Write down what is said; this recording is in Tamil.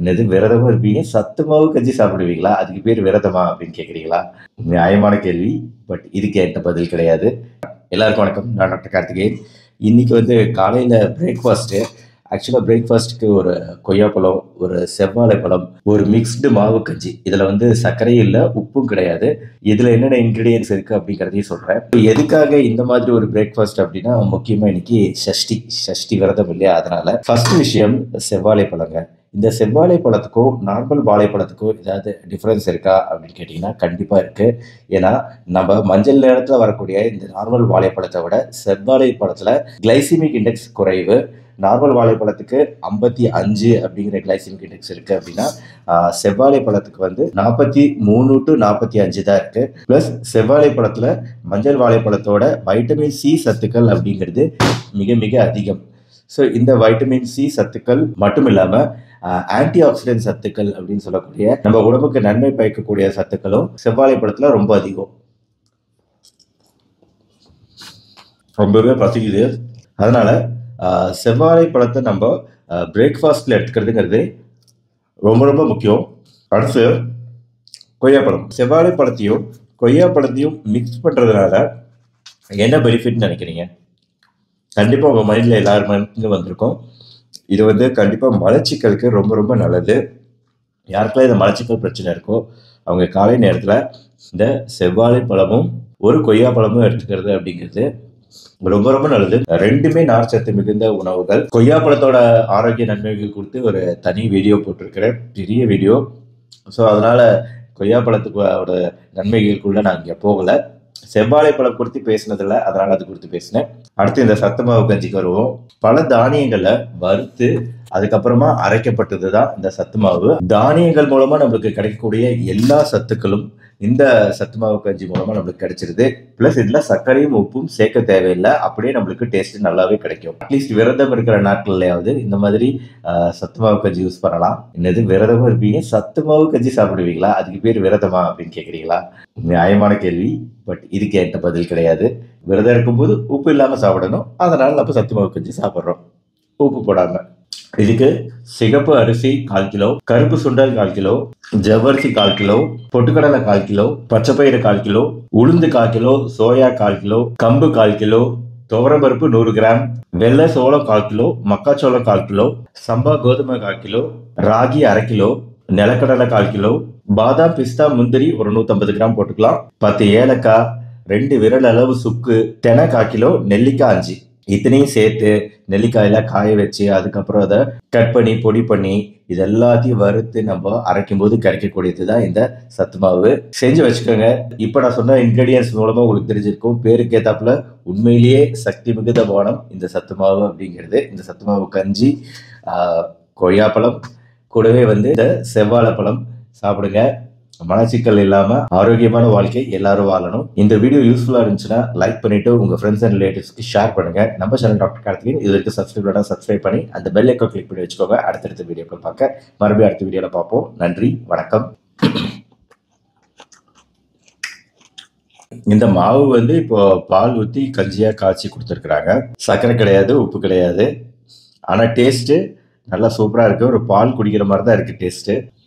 என்னது விரதமும் இருப்பீங்க சத்து மாவு கஞ்சி சாப்பிடுவீங்களா அதுக்கு பேர் விரதமா அப்படின்னு கேட்குறீங்களா நியாயமான கேள்வி பட் இதுக்கு என்கிட்ட பதில் கிடையாது எல்லாருக்கும் வணக்கம் நான் டாக்டர் கார்த்திகேயன் இன்னைக்கு வந்து காலையில் பிரேக்ஃபாஸ்ட்டு ஆக்சுவலாக பிரேக்ஃபாஸ்ட்டுக்கு ஒரு கொய்யாப்பழம் ஒரு செவ்வாழை பழம் ஒரு மிக்ஸ்டு மாவு கஞ்சி இதில் வந்து சர்க்கரையும் இல்லை உப்பும் கிடையாது இதில் என்னென்ன இன்க்ரீடியன்ஸ் இருக்குது அப்படிங்கிறதையும் சொல்கிறேன் எதுக்காக இந்த மாதிரி ஒரு பிரேக்ஃபாஸ்ட் அப்படின்னா முக்கியமாக இன்னைக்கு ஷஷ்டி ஷஷ்டி விரதம் இல்லையா அதனால ஃபர்ஸ்ட் விஷயம் செவ்வாழை பழங்க இந்த செவ்வாழை பழத்துக்கும் நார்மல் வாழைப்பழத்துக்கும் ஏதாவது டிஃப்ரென்ஸ் இருக்கா அப்படின்னு கேட்டிங்கன்னா கண்டிப்பாக இருக்குது ஏன்னா நம்ம மஞ்சள் நேரத்தில் வரக்கூடிய இந்த நார்மல் வாழைப்பழத்தை விட செவ்வாழை பழத்தில் கிளைசிமிக் இண்டெக்ஸ் குறைவு நார்மல் வாழைப்பழத்துக்கு ஐம்பத்தி அஞ்சு அப்படிங்கிற கிளைசிமிக் இண்டெக்ஸ் இருக்குது அப்படின்னா ஆஹ், செவ்வாழை பழத்துக்கு வந்து நாற்பத்தி மூணு டு நாற்பத்தி அஞ்சு தான் இருக்குது ப்ளஸ் செவ்வாழை பழத்தில் மஞ்சள் வாழைப்பழத்தோட வைட்டமின் சி சத்துக்கள் அப்படிங்கிறது மிக மிக அதிகம் ஸோ இந்த வைட்டமின் சி சத்துக்கள் மட்டும் இல்லாமல் ஆன்டி ஆக்சிடென்ட் சத்துக்கள் அப்படின்னு சொல்லக்கூடிய நம்ம உடம்புக்கு நன்மை பயக்கக்கூடிய சத்துக்களும் செவ்வாழை பழத்துல ரொம்ப அதிகம் ரொம்பவே பசிக்குது அதனால ஆஹ், செவ்வாழை பழத்தை நம்ம பிரேக்ஃபாஸ்ட்ல எடுத்துக்கிறதுங்கிறது ரொம்ப ரொம்ப முக்கியம் அடுத்து கொய்யாப்பழம் செவ்வாழை பழத்தையும் கொய்யாப்பழத்தையும் மிக்ஸ் பண்றதுனால என்ன பெனிஃபிட்னு நினைக்கிறீங்க கண்டிப்பாக உங்கள் மைண்டில் எல்லார் மைண்ட்லையும் வந்திருக்கும் இது வந்து கண்டிப்பாக மலச்சிக்கலுக்கு ரொம்ப ரொம்ப நல்லது யாருக்கெல்லாம் இந்த மலச்சிக்கல் பிரச்சனை இருக்கோ அவங்க காலை நேரத்தில் இந்த செவ்வாழை பழமும் ஒரு கொய்யா பழமும் எடுத்துக்கிறது அப்படிங்கிறது ரொம்ப ரொம்ப நல்லது ரெண்டுமே நார்ச்சத்து மிகுந்த உணவுகள் கொய்யா பழத்தோட ஆரோக்கிய நன்மைகள் குறித்து ஒரு தனி வீடியோ போட்டிருக்கிறேன் பெரிய வீடியோ ஸோ அதனால கொய்யா பழத்துக்கோட நன்மைகளுக்குள்ள நான் இங்கே போகலை செவ்வாழை பழம் குறித்து பேசினதில்ல அதனால அது குறித்து பேசினேன் அடுத்து இந்த சத்து மாவு கஞ்சிக்கு வருவோம் பல தானியங்களை வறுத்து அதுக்கப்புறமா அரைக்கப்பட்டது தான் இந்த சத்து மாவு தானியங்கள் மூலமா நம்மளுக்கு கிடைக்கக்கூடிய எல்லா சத்துக்களும் இந்த சத்து மாவு கஞ்சி மூலமா நம்மளுக்கு கிடைச்சிருது பிளஸ் இதுல சர்க்கரையும் உப்பும் சேர்க்க தேவையில்லை அப்படியே நம்மளுக்கு டேஸ்ட் நல்லாவே கிடைக்கும் அட்லீஸ்ட் விரதம் இருக்கிற நாட்கள்லயாவது இந்த மாதிரி ஆஹ், சத்து மாவு கஞ்சி யூஸ் பண்ணலாம் என்னது விரதமும் இருப்பீங்க சத்து மாவு கஞ்சி சாப்பிடுவீங்களா அதுக்கு பேர் விரதமா அப்படின்னு கேக்குறீங்களா நியாயமான கேள்வி பட் இதுக்கு என்கிட்ட பதில் கிடையாது விரதம் இருக்கும்போது உப்பு இல்லாம சாப்பிடணும் அதனால நம்ம சத்து மாவு கஞ்சி சாப்பிட்றோம் உப்பு போடாம இதுக்கு சிகப்பு அரிசி கால் கிலோ கருப்பு சுண்டல் கால் கிலோ ஜவ்வரிசி கால் கிலோ பொட்டுக்கடலை கால் கிலோ பச்சைப்பயிறு கால் கிலோ உளுந்து கால் கிலோ சோயா கால் கிலோ கம்பு கால் கிலோ துவரம்பருப்பு நூறு கிராம் வெள்ளை சோளம் கால் கிலோ மக்காச்சோளம் கால் கிலோ சம்பா கோதுமை கால் கிலோ ராகி அரை கிலோ நிலக்கடலை கால் கிலோ பாதாம் பிஸ்தா முந்திரி ஒரு நூற்றம்பது கிராம் போட்டுக்கலாம் பத்து ஏலக்காய் ரெண்டு விரல் அளவு சுக்கு தெனை கால் கிலோ நெல்லிக்காய் அஞ்சு இத்தனையும் சேர்த்து நெல்லிக்காயில காய வச்சு அதுக்கப்புறம் அதை கட் பண்ணி பொடி பண்ணி இது எல்லாத்தையும் வறுத்து நம்ம அரைக்கும் போது கிடைக்கக்கூடியது தான் இந்த சத்து மாவு செஞ்சு வச்சுக்கோங்க இப்போ நான் சொன்ன இன்கிரீடியன்ஸ் மூலமா உங்களுக்கு தெரிஞ்சிருக்கும் பேருக்கு ஏத்தாப்புல உண்மையிலேயே சக்தி மிகுந்த பானம் இந்த சத்து மாவு அப்படிங்கிறது இந்த சத்து மாவு கஞ்சி ஆஹ், கொய்யாப்பழம் கூடவே வந்து இந்த செவ்வாழைப்பழம் சாப்பிடுங்க மலச்சிக்கல் இல்லாம ஆரோக்கியமான வாழ்க்கை எல்லாரும் வாழணும் இந்த வீடியோ யூஸ்ஃபுல்லா இருந்துச்சுன்னா லைக் பண்ணிட்டு உங்க ஃப்ரெண்ட்ஸ் அண்ட் ரிலேட்டிவ்ஸ்க்கு ஷேர் பண்ணுங்க நம்ம சேனல் டாக்டர் கார்த்திகேயன் இது வரைக்கும் சப்ஸ்கிரைப் பண்ணா சப்ஸ்கிரைப் பண்ணி அந்த பெல் ஐக்கான் கிளிக் பண்ணி வச்சுக்கோங்க அடுத்தடுத்த வீடியோக்கள் பார்க்க மறுபடியும் அடுத்த வீடியோல பார்ப்போம் நன்றி வணக்கம் இந்த மாவு வந்து இப்போ பால் ஊற்றி கஞ்சியாக காய்ச்சி கொடுத்துருக்குறாங்க சர்க்கரை கிடையாது உப்பு கிடையாது ஆனால் டேஸ்ட்டு நல்லா சூப்பராக இருக்கு ஒரு பால் குடிக்கிற மாதிரி தான் இருக்கு டேஸ்ட்டு